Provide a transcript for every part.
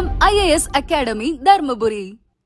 M IAS academy Dharmapuri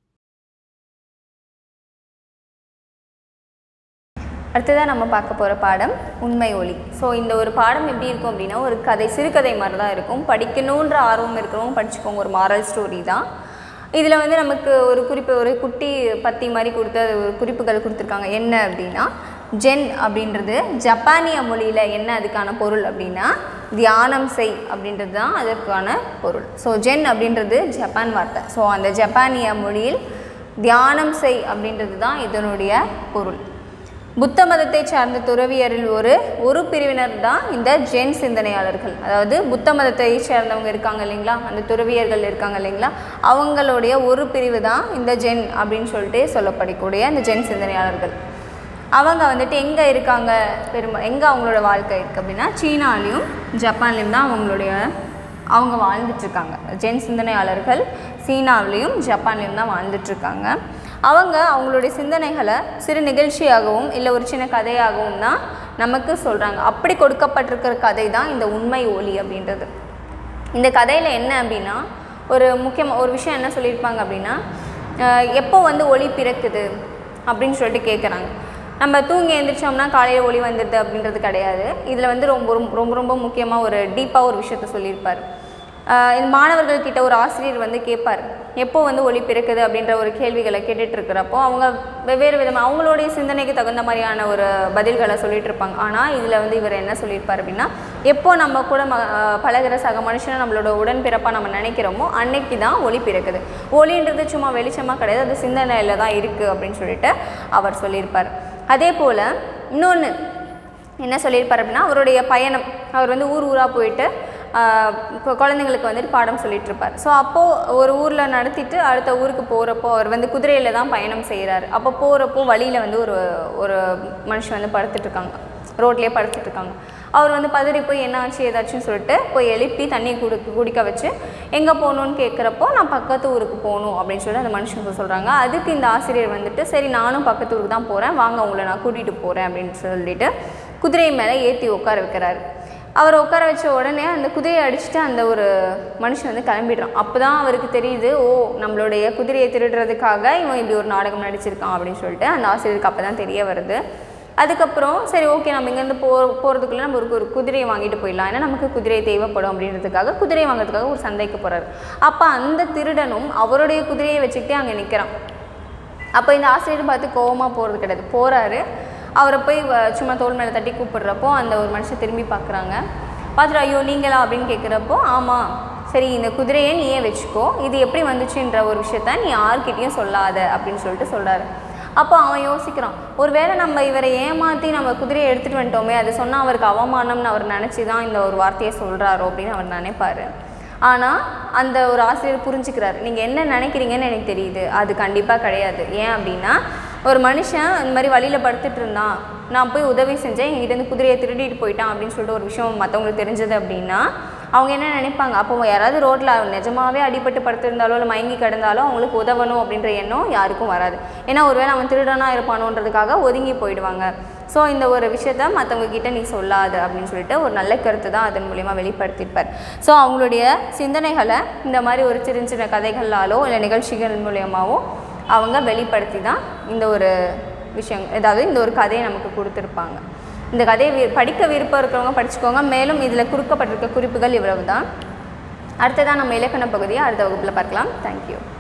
அடுத்ததாக நம்ம பார்க்க போகிற பாடம் உண்மை ஒளி ஸோ இந்த ஒரு பாடம் எப்படி இருக்கும் அப்படின்னா ஒரு கதை சிறுகதை மாதிரி தான் இருக்கும் படிக்கணுன்ற ஆர்வம் இருக்கிறவங்க படிச்சுக்கோங்க ஒரு மாரல் ஸ்டோரி தான் இதில் வந்து நமக்கு ஒரு குறிப்பு ஒரு குட்டி பத்தி மாதிரி கொடுத்து அது ஒரு குறிப்புகள் கொடுத்துருக்காங்க என்ன அப்படின்னா ஜென் அப்படின்றது ஜப்பானிய மொழியில் என்ன அதுக்கான பொருள் அப்படின்னா தியானம் செய் அப்படின்றது தான் அதற்கான பொருள் ஸோ ஜென் அப்படின்றது ஜப்பான் வார்த்தை ஸோ அந்த ஜப்பானிய மொழியில் தியானம் செய் அப்படின்றது தான் இதனுடைய பொருள் புத்த மதத்தை சார்ந்த துறவியரில் ஒரு ஒரு பிரிவினர் தான் இந்த ஜென் சிந்தனையாளர்கள் அதாவது புத்த மதத்தை சேர்ந்தவங்க இருக்காங்க இல்லைங்களா அந்த துறவியர்கள் இருக்காங்க இல்லைங்களா அவங்களுடைய ஒரு பிரிவு தான் இந்த ஜென் அப்படின்னு சொல்லிட்டு சொல்லப்படக்கூடிய இந்த ஜென் சிந்தனையாளர்கள் அவங்க வந்துட்டு எங்கே இருக்காங்க பெரும்ப எங்கே அவங்களோட வாழ்க்கை இருக்குது அப்படின்னா சீனாலையும் ஜப்பான்லேயும் தான் அவங்களுடைய அவங்க வாழ்ந்துட்டுருக்காங்க ஜென் சிந்தனையாளர்கள் சீனாவிலையும் ஜப்பான்லேயும் தான் வாழ்ந்துட்டுருக்காங்க அவங்க அவங்களுடைய சிந்தனைகளை சிறு நிகழ்ச்சியாகவும் இல்லை ஒரு சின்ன கதையாகவும் தான் நமக்கு சொல்கிறாங்க அப்படி கொடுக்கப்பட்டிருக்கிற கதை தான் இந்த உண்மை ஒளி அப்படின்றது இந்த கதையில் என்ன அப்படின்னா ஒரு முக்கியமாக ஒரு விஷயம் என்ன சொல்லியிருப்பாங்க அப்படின்னா அஹ், எப்போ வந்து ஒளி பிறக்குது அப்படின்னு சொல்லிட்டு கேட்குறாங்க நம்ம தூங்கி எழுந்திரிச்சோம்னா காலையில் ஒளி வந்துடுது அப்படின்றது கிடையாது இதில் வந்து ரொம்ப ரொம்ப ரொம்ப ரொம்ப முக்கியமாக ஒரு டீப்பாக ஒரு விஷயத்த சொல்லியிருப்பார் ஆஹ் இந்த மாணவர்கள்கிட்ட ஒரு ஆசிரியர் வந்து கேட்பார் எப்போ வந்து ஒளி பிறக்குது அப்படின்ற ஒரு கேள்விகளை கேட்டுட்டு இருக்கிறப்போ அவங்க வெவ்வேறு விதமாக அவங்களுடைய சிந்தனைக்கு தகுந்த மாதிரியான ஒரு பதில்களை சொல்லிட்டு இருப்பாங்க ஆனால் இதில் வந்து இவர் என்ன சொல்லியிருப்பார் அப்படின்னா எப்போ நம்ம கூட ம ஆஹ் பழகுற சக மனுஷனை நம்மளோட உடன்பிறப்பாக நம்ம நினைக்கிறோமோ அன்னைக்கு தான் ஒளி பிறக்குது ஒளின்றது சும்மா வெளிச்சமாக கிடையாது அது சிந்தனையில் தான் இருக்குது அப்படின்னு சொல்லிட்டு அவர் சொல்லியிருப்பார் அதே போல் இன்னொன்று என்ன சொல்லியிருப்பார் அப்படின்னா அவருடைய பயணம் அவர் வந்து ஊர் ஊராக போயிட்டு ஆஹ் கு- குழந்தைங்களுக்கு வந்துட்டு பாடம் சொல்லிட்டு இருப்பார் ஸோ அப்போது ஒரு ஊரில் நடத்திட்டு அடுத்த ஊருக்கு போகிறப்போ அவர் வந்து குதிரையில் தான் பயணம் செய்கிறாரு அப்போ போகிறப்போ வழியில் வந்து ஒரு ஒரு மனுஷன் வந்து படுத்துட்டு இருக்காங்க ரோட்லேயே படுத்துட்டு இருக்காங்க அவர் வந்து பதறி போய் என்ன ஆச்சு ஏதாச்சும் சொல்லிட்டு போய் எழுப்பி தண்ணி குடி குடிக்க வச்சு எங்கே போகணுன்னு கேட்குறப்போ நான் பக்கத்து ஊருக்கு போகணும் அப்படின்னு சொல்லி அந்த மனுஷன் சொல்கிறாங்க அதுக்கு இந்த ஆசிரியர் வந்துட்டு சரி நானும் பக்கத்து ஊருக்கு தான் போகிறேன் வாங்க உங்களை நான் கூட்டிகிட்டு போகிறேன் அப்படின்னு சொல்லிட்டு குதிரை மேலே ஏற்றி உட்கார வைக்கிறாரு அவர் உட்கார வச்ச உடனே அந்த குதிரையை அடிச்சுட்டு அந்த ஒரு மனுஷன் வந்து கிளம்பிடுறான் அப்போ தான் அவருக்கு தெரியுது ஓ நம்மளுடைய குதிரையை திருடுறதுக்காக இவன் இப்படி ஒரு நாடகம் நடிச்சிருக்கான் அப்படின்னு சொல்லிட்டு அந்த ஆசிரியருக்கு அப்போ தான் தெரிய வருது அதுக்கப்புறம் சரி ஓகே நம்ம இங்கேருந்து போ போகிறதுக்குள்ளே நம்ம ஒரு ஒரு குதிரையை வாங்கிட்டு போயிடலாம் ஏன்னா நமக்கு குதிரை தேவைப்படும் அப்படின்றதுக்காக குதிரையை வாங்குறதுக்காக ஒரு சந்தைக்கு போகிறாரு அப்போ அந்த திருடனும் அவருடைய குதிரையை வச்சுக்கிட்டே அங்கே நிற்கிறான் அப்போ இந்த ஆசிரியர் பார்த்து கோவமாக போகிறது கிடையாது போகிறாரு அவரை போய் வ- சும்மா தோள் மேலே தட்டி கூப்பிடுறப்போ அந்த ஒரு மனுஷன் திரும்பி பார்க்குறாங்க பார்த்துட்டு ஐயோ நீங்களா அப்படின்னு கேட்குறப்போ ஆமாம் சரி இந்த குதிரையை நீயே வச்சுக்கோ இது எப்படி வந்துச்சுன்ற ஒரு விஷயத்த நீ யார்கிட்டயும் சொல்லாத அப்படின்னு சொல்லிட்டு சொல்கிறாரு அப்போ அவன் யோசிக்கிறான் ஒருவேளை நம்ம இவரை ஏமாற்றி நம்ம குதிரையை எடுத்துகிட்டு வந்துட்டோமே அது சொன்னால் அவருக்கு அவமானம்னு அவர் நினச்சி தான் இந்த ஒரு வார்த்தையை சொல்கிறாரோ அப்படின்னு அவர் நினைப்பாரு ஆனால் அந்த ஒரு ஆசிரியர் புரிஞ்சுக்கிறாரு நீங்கள் என்ன நினைக்கிறீங்கன்னு எனக்கு தெரியுது அது கண்டிப்பாக கிடையாது ஏன் அப்படின்னா ஒரு மனுஷன் இந்த மாதிரி வழியில் படுத்துட்டு இருந்தான் நான் போய் உதவி செஞ்சேன் என்கிட்ட குதிரையை திருடிட்டு போயிட்டான் அப்படின்னு சொல்லிட்டு ஒரு விஷயம் மற்றவங்களுக்கு தெரிஞ்சது அப்படின்னா அவங்க என்ன நினைப்பாங்க அப்போ யாராவது ரோட்டில் நிஜமாவே அடிபட்டு படுத்திருந்தாலோ இல்லை மயங்கி கிடந்தாலோ அவங்களுக்கு உதவணும் அப்படின்ற எண்ணம் யாருக்கும் வராது ஏன்னா ஒருவேளை அவன் திருடனாக இருப்பானோன்றதுக்காக ஒதுங்கி போயிடுவாங்க ஸோ இந்த ஒரு விஷயத்த மற்றவங்க கிட்ட நீ சொல்லாது அப்படின்னு சொல்லிட்டு ஒரு நல்ல கருத்து தான் அதன் மூலிமா வெளிப்படுத்தியிருப்பார் ஸோ அவங்களுடைய சிந்தனைகளை இந்த மாதிரி ஒரு சின்ன சின்ன கதைகளாலோ இல்லை நிகழ்ச்சிகள் மூலியமாவோ அவங்க வெளிப்படுத்தி தான் இந்த ஒரு விஷயம் அதாவது இந்த ஒரு கதையை நமக்கு கொடுத்துருப்பாங்க இந்த கதையை வி- படிக்க விருப்பம் இருக்கிறவங்க படிச்சுக்கோங்க மேலும் இதில் கொடுக்கப்பட்டிருக்க குறிப்புகள் இவ்வளவு தான் அடுத்ததான் நம்ம இலக்கண பகுதியை அடுத்த வகுப்பில் பார்க்கலாம் தேங்க்யூ